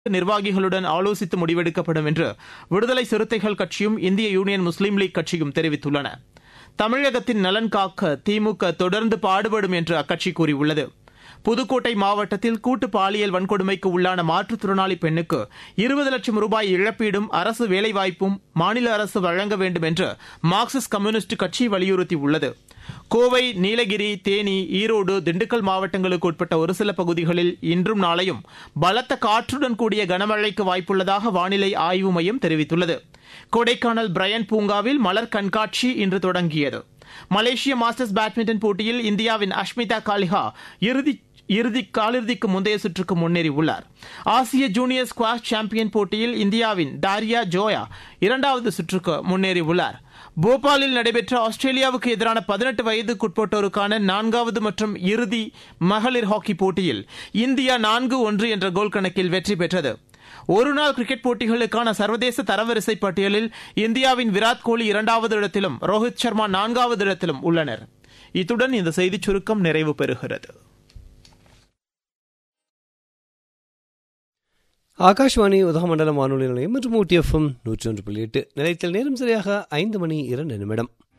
நிர்வாகிகளுடன் ஆலோசித்து முடிவெடுக்கப்படும் என்று விடுதலை சிறுத்தைகள் கட்சியும் இந்திய யூனியன் முஸ்லீம் லீக் கட்சியும் தெரிவித்துள்ளன தமிழகத்தின் நலன் காக்க திமுக தொடர்ந்து பாடுபடும் என்று அக்கட்சி கூறியுள்ளது புதுக்கோட்டை மாவட்டத்தில் கூட்டு பாலியல் வன்கொடுமைக்கு உள்ளான மாற்றுத்திறனாளி பெண்ணுக்கு இருபது லட்சம் ரூபாய் இழப்பீடும் அரசு வேலைவாய்ப்பும் மாநில அரசு வழங்க வேண்டும் என்று மார்க்சிஸ்ட் கம்யூனிஸ்ட் கட்சி வலியுறுத்தியுள்ளது கோவை நீலகிரி தேனி ஈரோடு திண்டுக்கல் மாவட்டங்களுக்கு உட்பட்ட ஒரு சில பகுதிகளில் இன்றும் நாளையும் பலத்த காற்றுடன் கூடிய கனமழைக்கு வாய்ப்புள்ளதாக வானிலை ஆய்வு மையம் தெரிவித்துள்ளது கொடைக்கானல் பிரையன் பூங்காவில் மலர் கண்காட்சி இன்று தொடங்கியது மலேசிய மாஸ்டர்ஸ் பேட்மிண்டன் போட்டியில் இந்தியாவின் அஷ்மிதா காலிஹா இறுதி இறுதி காலிறுதிக்கு முந்தைய சுற்றுக்கு முன்னேறியுள்ளார் ஆசிய ஜூனியர் ஸ்குவாஷ் சாம்பியன் போட்டியில் இந்தியாவின் டாரியா ஜோயா இரண்டாவது சுற்றுக்கு முன்னேறியுள்ளார் போபாலில் நடைபெற்ற ஆஸ்திரேலியாவுக்கு எதிரான பதினெட்டு வயதுக்குட்பட்டோருக்கான நான்காவது மற்றும் இறுதி மகளிர் ஹாக்கி போட்டியில் இந்தியா நான்கு ஒன்று என்ற கோல் கணக்கில் வெற்றி பெற்றது ஒருநாள் கிரிக்கெட் போட்டிகளுக்கான சர்வதேச தரவரிசை பட்டியலில் இந்தியாவின் விராட் கோலி இரண்டாவது இடத்திலும் ரோஹித் சர்மா நான்காவது இடத்திலும் உள்ளனர் இத்துடன் இந்த செய்திச் சுருக்கம் நிறைவு பெறுகிறது ஆகாஷ்வாணி உதகமண்டலம் வானொலி நிலையம் மற்றும் ஊட்டி எஃப்எம் நூற்றி ஒன்று புள்ளி எட்டு நிலையத்தில் நேரம் சரியாக ஐந்து மணி இரண்டு நிமிடம்